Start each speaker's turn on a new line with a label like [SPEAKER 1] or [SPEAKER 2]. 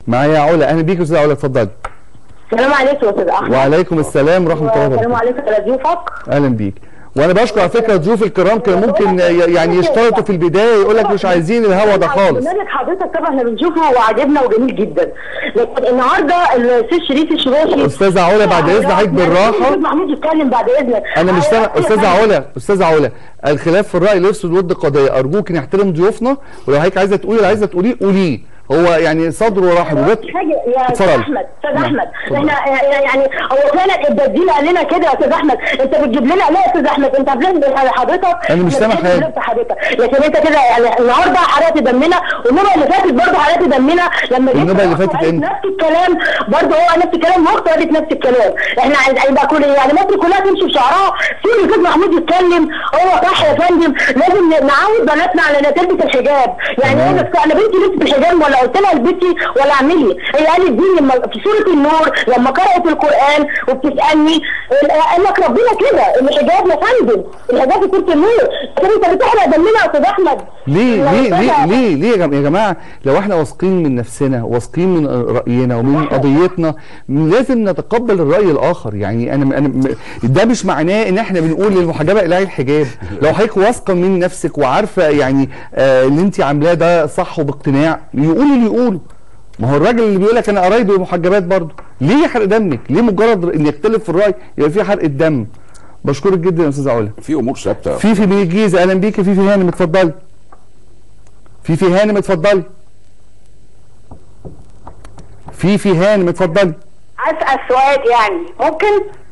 [SPEAKER 1] معايا علا اهلا بيك يا استاذه علا اتفضلي
[SPEAKER 2] السلام عليكم يا استاذ احمد
[SPEAKER 1] وعليكم السلام ورحمه الله
[SPEAKER 2] السلام
[SPEAKER 1] وبركاته
[SPEAKER 2] عليكم على ضيوفك
[SPEAKER 1] اهلا بيك وانا بشكر على فكره ضيوف الكرام كان ممكن ي- يعني يشترطوا في البدايه يقول لك مش عايزين الهوا ده خالص
[SPEAKER 2] برنامج حضرتك طبعا احنا بنشوفه وعجبنا وجميل جدا لكن النهارده الاستاذ شريف الشباشي
[SPEAKER 1] أستاذة علا، بعد إذن حضرتك بالراحة.
[SPEAKER 2] الاستاذ محمود يتكلم بعد اذنك
[SPEAKER 1] انا مش سامع
[SPEAKER 2] أيوة،
[SPEAKER 1] استاذه
[SPEAKER 2] أيوة.
[SPEAKER 1] علا استاذه علا الخلاف في الراي لا يفسد ود قضيه ارجوك نحترم ضيوفنا ولو هيك عايزه تقولي اللي عايزه تقوليه قوليه هو يعني صدره رحب وبيت
[SPEAKER 2] حاجه يا استاذ
[SPEAKER 1] اتفضل.
[SPEAKER 2] احمد استاذ
[SPEAKER 1] نعم،
[SPEAKER 2] احمد
[SPEAKER 1] اتفضل.
[SPEAKER 2] احنا يعني هو فعلا البديل قال لنا كده يا استاذ احمد انت بتجيب لنا لا يا استاذ احمد انت بتجيب حضرتك
[SPEAKER 1] أنا مش سامع
[SPEAKER 2] بتجيب
[SPEAKER 1] حاجة.
[SPEAKER 2] لنا حضرتك لكن انت كده يعني النهارده حرقت دمنا والنوبه اللي فاتت برضه حرقت دمنا لما جيت
[SPEAKER 1] النوبة اللي
[SPEAKER 2] في
[SPEAKER 1] فاتت
[SPEAKER 2] مصر قالت
[SPEAKER 1] امتى؟
[SPEAKER 2] نفس الكلام برضه هو نفس الكلام واخته قالت نفس الكلام احنا عايز يبقى كل يعني مصر كلها تمشي بشعرها سيب الاستاذ محمود يتكلم هو صح يا فندم لازم نعود بناتنا على انها تلبس الحجاب يعني
[SPEAKER 1] تمام.
[SPEAKER 2] انا بس انا بنتي لبست الحجاب ولا قلت لها البسي ولا اعملي هي قالت دي لما في سوره النور لما قرات القران وبتسالني قال لك ربنا كده الحجاب يا فندم الحجاب في سوره النور لكن انت بتحرق دمنا يا استاذ احمد
[SPEAKER 1] ليه ليه
[SPEAKER 2] لو
[SPEAKER 1] ليه
[SPEAKER 2] أنا-
[SPEAKER 1] ليه ليه يا جم- يا جماعه لو احنا واثقين من نفسنا واثقين من راينا ومن قضيتنا لازم نتقبل الراي الاخر يعني انا انا م- ده مش معناه ان احنا بنقول للمحجبه الهي الحجاب لو حضرتك واثقه من نفسك وعارفه يعني آه اللي انت عاملاه ده صح وباقتناع يقول اللي يقوله ما هو الراجل اللي بيقول لك انا قرايبي محجبات برضه ليه يحرق دمك ليه مجرد ان يختلف في الراي يبقى في حرق الدم بشكرك جدا يا استاذه علا
[SPEAKER 3] في امور ثابته
[SPEAKER 1] في في من الجيزه اهلا بيكي في في هانم اتفضلي في في هانم اتفضلي في في هانم اتفضلي
[SPEAKER 2] اسال سؤال يعني ممكن